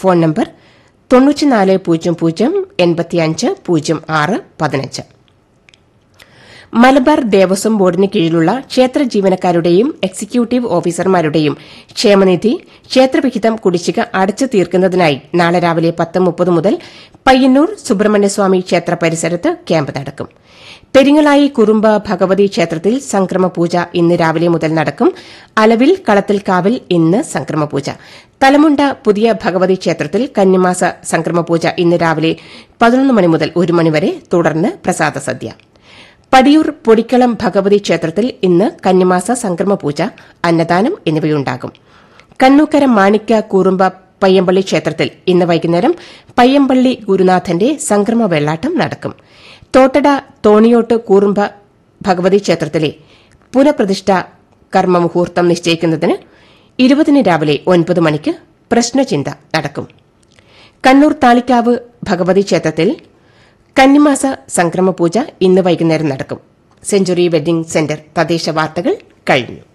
phone number തൊണ്ണൂറ്റിനാല് പൂജ്യം പൂജ്യം എൺപത്തിയഞ്ച് പൂജ്യം ആറ് പതിനഞ്ച് മലബാർ ദേവസ്വം ബോർഡിന് കീഴിലുള്ള ക്ഷേത്ര ജീവനക്കാരുടെയും എക്സിക്യൂട്ടീവ് ഓഫീസർമാരുടെയും ക്ഷേമനിധി ക്ഷേത്രവിഹിതം കുടിശ്ശിക അടച്ചു തീർക്കുന്നതിനായി നാളെ രാവിലെ പത്ത് മുപ്പത് മുതൽ പയ്യന്നൂർ സുബ്രഹ്മണ്യസ്വാമി ക്ഷേത്ര പരിസരത്ത് ക്യാമ്പ് നടക്കും പെരിങ്ങളായി കുറുമ്പ ഭഗവതി ക്ഷേത്രത്തിൽ സംക്രമപൂജ ഇന്ന് രാവിലെ മുതൽ നടക്കും അലവിൽ കളത്തിൽക്കാവിൽ ഇന്ന് സംക്രമപൂജ തലമുണ്ട പുതിയ ഭഗവതി ക്ഷേത്രത്തിൽ കന്നിമാസ സംക്രമപൂജ ഇന്ന് രാവിലെ പതിനൊന്ന് മണി മുതൽ ഒരു മണിവരെ തുടർന്ന് പ്രസാദ സദ്യ പടിയൂർ പൊടിക്കളം ഭഗവതി ക്ഷേത്രത്തിൽ ഇന്ന് കന്നിമാസ സംക്രമപൂജ അന്നദാനം എന്നിവയുണ്ടാകും കണ്ണൂക്കര മാണിക്യ കൂറുമ്പ പയ്യമ്പള്ളി ക്ഷേത്രത്തിൽ ഇന്ന് വൈകുന്നേരം പയ്യമ്പള്ളി ഗുരുനാഥന്റെ സംക്രമ വെള്ളാട്ടം നടക്കും തോട്ടട തോണിയോട്ട് കൂറുമ്പ ഭഗവതി ക്ഷേത്രത്തിലെ പുനഃപ്രതിഷ്ഠ കർമ്മമുഹൂർത്തം നിശ്ചയിക്കുന്നതിന് ഇരുപതിന് രാവിലെ ഒൻപത് മണിക്ക് പ്രശ്നചിന്ത നടക്കും കണ്ണൂർ താളിക്കാവ് ഭഗവതി ക്ഷേത്രത്തിൽ കന്നിമാസ സംക്രമപൂജ ഇന്ന് വൈകുന്നേരം നടക്കും സെഞ്ചുറി വെഡ്ഡിംഗ് സെന്റർ തദ്ദേശ വാർത്തകൾ കഴിഞ്ഞു